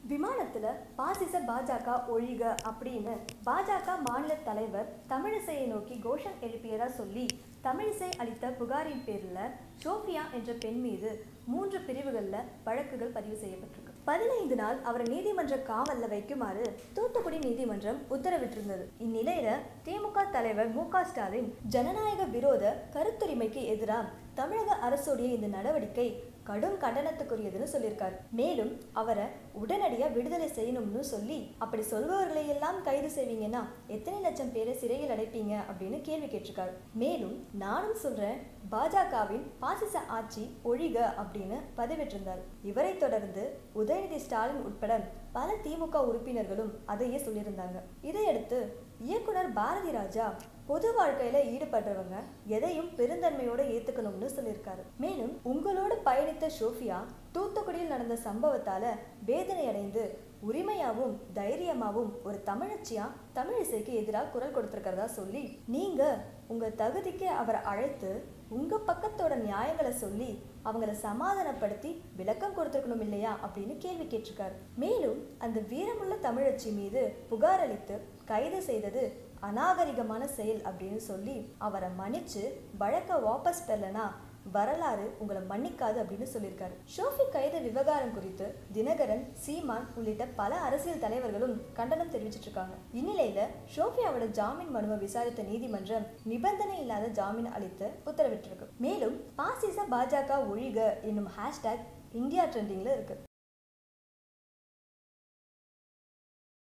விமானத்துல பாசிச பாஜக ஒழிக அப்படின்னு பாஜக மாநில தலைவர் தமிழிசையை நோக்கி கோஷம் எழுப்பியதா சொல்லி தமிழிசை அளித்த புகாரின் பேர்ல ஷோஃபியா என்ற பெண் மீது மூன்று பிரிவுகள்ல வழக்குகள் பதிவு செய்யப்பட்டிருக்கு பதினைந்து நாள் அவரை நீதிமன்ற காவல்ல வைக்குமாறு தூத்துக்குடி நீதிமன்றம் உத்தரவிட்டிருந்தது இந்நிலையில திமுக தலைவர் மு க ஸ்டாலின் ஜனநாயக விரோத கருத்துரிமைக்கு எதிராக தமிழக அரசுடைய இந்த நடவடிக்கை கடும் கண்டனத்துக்குரியதுன்னு சொல்லியிருக்காரு மேலும் அவரை உடனடியா விடுதலை செய்யணும்னு சொல்லி அப்படி சொல்பவர்களை எல்லாம் கைது செய்வீங்கன்னா எத்தனை லட்சம் பேரை சிறையில் அடைப்பீங்க அப்படின்னு கேள்வி கேட்டிருக்காரு மேலும் நானும் சொல்றேன் பாஜகவின் பாசிச ஆட்சி ஒழிக அப்படின்னு பதிவிட்டிருந்தார் இவரை தொடர்ந்து உதயநிதி ஸ்டாலின் உட்பட பல திமுக உறுப்பினர்களும் அதையே சொல்லியிருந்தாங்க இதையடுத்து இயக்குனர் பாரதி ராஜா பொது வாழ்க்கையில ஈடுபடுறவங்க எதையும் பெருந்தன்மையோட ஏத்துக்கணும்னு சொல்லியிருக்காரு மேலும் உங்களோட பயணித்த ஷோஃபியா தூத்துக்குடியில் நடந்த சம்பவத்தால வேதனை அடைந்து உரிமையாவும் தைரியமாவும் ஒரு தமிழச்சியா தமிழிசைக்கு எதிராக குரல் கொடுத்திருக்கிறதா சொல்லி நீங்க உங்க தகுதிக்கு அவரை அழைத்து உங்க பக்கத்தோட நியாயங்களை சொல்லி அவங்கள சமாதானப்படுத்தி விளக்கம் கொடுத்துருக்கணும் இல்லையா அப்படின்னு கேள்வி கேட்டிருக்காரு மேலும் அந்த வீரமுள்ள தமிழச்சி மீது புகார் அளித்து கைது செய்தது அநாகரிகமான செயல் அப்படின்னு சொல்லி அவரை மன்னிச்சு வழக்க வாபஸ் பெறலனா வரலாறு உங்களை மன்னிக்காது அப்படின்னு சொல்லியிருக்காரு ஷோஃபி கைது விவகாரம் குறித்து தினகரன் சீமான் உள்ளிட்ட பல அரசியல் தலைவர்களும் கண்டனம் தெரிவிச்சிட்டு இருக்காங்க இந்நிலையில ஷோஃபியாவோட ஜாமீன் மனுவை விசாரித்த நீதிமன்றம் நிபந்தனை இல்லாத ஜாமீன் அளித்து உத்தரவிட்டிருக்கு மேலும் பாசிச பாஜக ஒழிக என்னும் ஹேஷ்டேக் இந்தியா ட்ரெண்டிங்ல இருக்கு